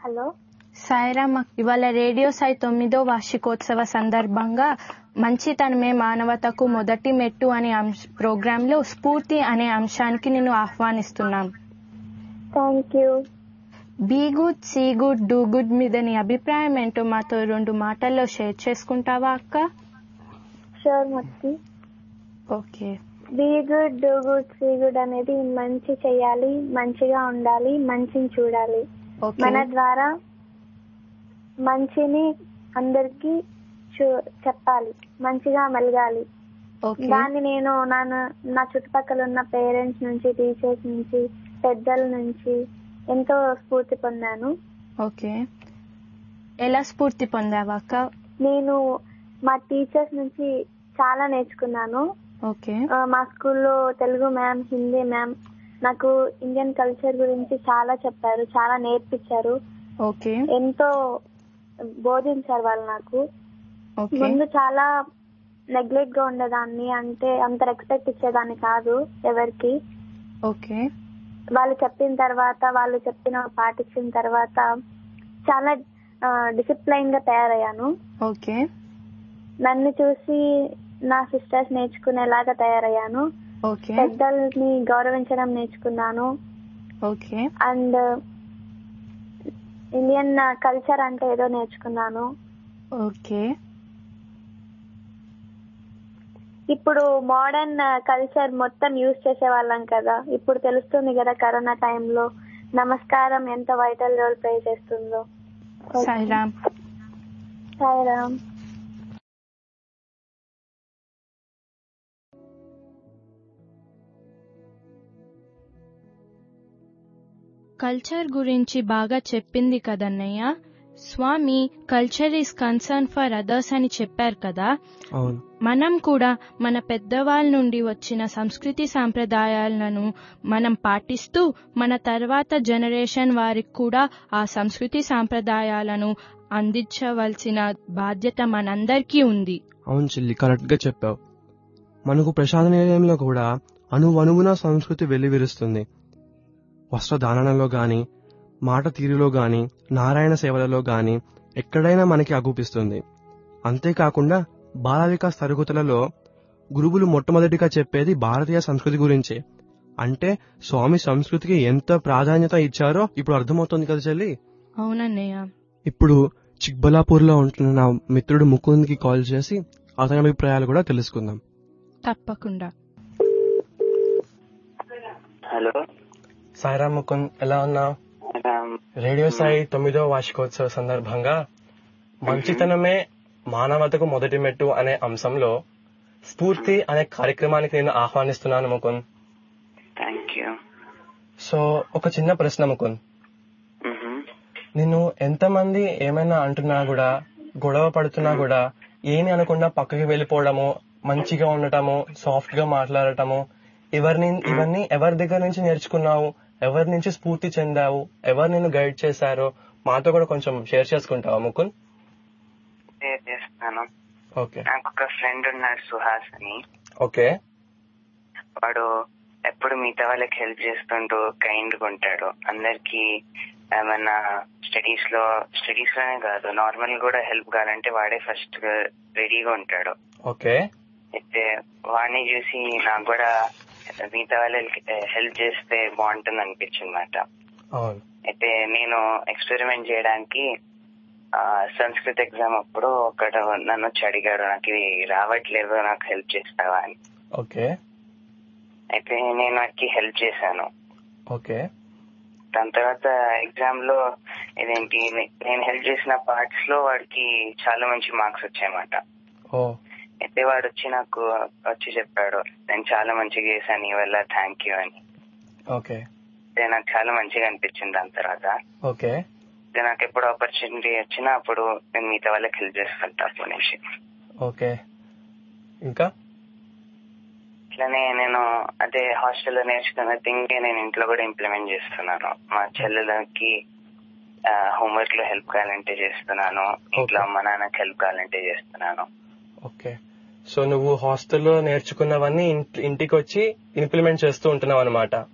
hello Sairam ఇవాళ radio Sai తొమ్మిదో వార్షికోత్సవ సందర్భంగా మంచితనమే మానవతకు మొదటి మెట్టు అనే అంశ ప్రోగ్రాంలో స్ఫూర్తి అనే అంశానికి నేను ఆహ్వానిస్తున్నాం thank you be good see good do good మీద నీ అభిప్రాయం ఏంటో మాతో రెండు మాటల్లో షేర్ చేసుకుంటావా అక్క షూర్ మొత్తి okay be good do good see good అనేది మంచి చేయాలి మంచిగా ఉండాలి మంచిని చూడాలి ఓకే మన ద్వారా మంచిని అందరికి చూ చెప్పాలి మంచిగా మెలగాలి ఓకే దాన్ని నేను నా నా చుట్టుపక్కల ఉన్న పేరెంట్స్ నుంచి టీచర్స్ నుంచి పెద్దల నుంచి ఎంతో స్ఫూర్తి పొందాను ఓకే ఎలా స్ఫూర్తి పొందావా అక్క నేను మా టీచర్స్ నుంచి చాలా నేర్చుకున్నాను ఓకే ఆ, మా స్కూల్లో తెలుగు మ్యామ్ హిందీ మ్యామ్ నాకు ఇండియన్ కల్చర్ గురించి చాలా చెప్పారు చాలా నేర్పించారు ఓకే ఎంతో బోధించారు వాళ్ళు నాకు ఓకే ముందు చాలా నెగ్లెక్ట్ గా ఉండేదాన్ని అంటే అంత రెస్పెక్ట్ ఇచ్చేదాన్ని కాదు ఎవరికి ఓకే వాళ్ళు చెప్పిన తర్వాత వాళ్ళు చెప్పిన పాటించిన తర్వాత చాలా డిసిప్లైన్ గా తయారయ్యాను ఓకే నన్ను చూసి నా సిస్టర్స్ నేర్చుకునేలాగా తయారయ్యాను ఓకే పెద్దల్ని గౌరవించడం నేర్చుకున్నాను ఓకే అండ్ ఇండియన్ కల్చర్ అంటే ఏదో నేర్చుకున్నాను ఓకే ఇప్పుడు మోడర్న్ కల్చర్ మొత్తం యూజ్ చేసే వాళ్ళం కదా ఇప్పుడు తెలుస్తుంది కదా కరోనా టైంలో నమస్కారం ఎంత వైటల్ రోల్ ప్లే చేస్తుందో సాయిరామ్ సాయిరామ్ కల్చర్ గురించి బాగా చెప్పింది కదన్నయ్య Swami culture is concern for others అని చెప్పారు కదా అవును మనం కూడా మన పెద్దవాళ్ళ నుండి వచ్చిన సంస్కృతి సాంప్రదాయాలను మనం పాటిస్తూ మన తర్వాత జనరేషన్ వారికి కూడా ఆ సంస్కృతి సాంప్రదాయాలను అందించవలసిన బాధ్యత మనందరికీ ఉంది అవును చెల్లి కరెక్ట్ గా చెప్పావు మనకు ప్రసాద నిలయంలో కూడా అణువణువున సంస్కృతి వెల్లివిరుస్తుంది వస్త్రధారణలో గాని మాట తీరులో గాని నారాయణ సేవలలో గాని ఎక్కడైనా మనకి అగుపిస్తుంది అంతేకాకుండా బాల వికాస్ తరగతులలో గురువులు మొట్టమొదటిగా చెప్పేది భారతీయ సంస్కృతి గురించే అంటే స్వామి సంస్కృతికి ఎంత ప్రాధాన్యత ఇచ్చారో ఇప్పుడు అర్థమవుతుంది కదా చెల్లి అవునన్నయ్య ఇప్పుడు చిక్బలాపూర్ లో ఉంటున్న నా మిత్రుడు ముకుంద్కి కాల్ చేసి అతని అభిప్రాయాలు కూడా తెలుసుకుందాం తప్పకుండా హలో సాయిరామ్ ముకుంద్ ఎలా ఉన్నావు రామ్ రేడియో సాయి తొమ్మిదో వార్షికోత్సవ సందర్భంగా మంచితనమే మానవతకు మొదటి మెట్టు అనే అంశంలో స్ఫూర్తి అనే కార్యక్రమానికి నేను ఆహ్వానిస్తున్నాను ముకుంద్ థ్యాంక్ యూ సో ఒక చిన్న ప్రశ్న ముకుంద్ నేను ఎంతమంది ఏమైనా అంటున్నా కూడా గొడవ పడుతున్నా కూడా ఏమి అనకుండా పక్కకి వెళ్ళిపోవడము మంచిగా ఉండటము సాఫ్ట్ గా మాట్లాడటము ఎవరిని ఇవన్నీ ఎవరి దగ్గర నుంచి నేర్చుకున్నావు ఎవరి నుంచి స్ఫూర్తి చెందావు ఎవరు నిన్ను గైడ్ చేశారో మాతో కూడా కొంచెం షేర్ చేసుకుంటావా ముకుంద్ షేర్ చేస్తాను ఓకే నాకు ఒక ఫ్రెండ్ ఉన్నాడు సుహాస్ అని ఓకే వాడు ఎప్పుడు మిగతా వాళ్ళకి హెల్ప్ చేస్తుంటూ కైండ్ గా ఉంటాడు అందరికి ఏమన్నా స్టడీస్ లో స్టడీస్ లోనే కాదు నార్మల్ కూడా హెల్ప్ కావాలంటే వాడే ఫస్ట్ రెడీగా ఉంటాడు ఓకే అయితే వాడిని చూసి నాకు కూడా మిగతా వాళ్ళకి హెల్ప్ చేస్తే బాగుంటుంది అనిపించింది అనమాట అవును అయితే నేను ఎక్స్పెరిమెంట్ చేయడానికి ఆ, సంస్కృత్ ఎగ్జామ్ అప్పుడు ఒకడు నన్ను వచ్చి అడిగాడు నాకు ఇది రావట్లేదు నాకు హెల్ప్ చేస్తావా అని ఓకే అయితే నేను వాడికి హెల్ప్ చేశాను ఓకే దాని తర్వాత ఎగ్జామ్ లో ఇదేంటి నేను హెల్ప్ చేసిన పార్ట్స్ లో వాడికి చాలా మంచి మార్క్స్ వచ్చాయన్నమాట ఓ అయితే వాడు వచ్చి నాకు వచ్చి చెప్పాడు నేను చాలా మంచిగా చేశాను నీ వల్ల థ్యాంక్ యూ అని ఓకే అయితే నాకు చాలా మంచిగా అనిపించింది దాని తర్వాత ఓకే అయితే నాకు ఎప్పుడు ఆపర్చునిటీ వచ్చినా అప్పుడు నేను మిగతా వాళ్ళకి హెల్ప్ చేస్తుంటా అప్పటి నుంచి ఓకే ఇంకా ఇట్లానే నేను అదే హాస్టల్లో నేర్చుకున్న థింగ్ నేను ఇంట్లో కూడా ఇంప్లిమెంట్ చేస్తున్నాను మా చెల్లెలకి హోంవర్క్ లో హెల్ప్ కావాలంటే చేస్తున్నాను ఇంట్లో అమ్మ నాన్నకి హెల్ప్ కావాలంటే చేస్తున్నాను ఓకే సో నువ్వు హాస్టల్లో నేర్చుకున్నవన్నీ ఇంట్- ఇంటికి వచ్చి ఇంప్లిమెంట్ చేస్తూ ఉంటున్నావు అనమాట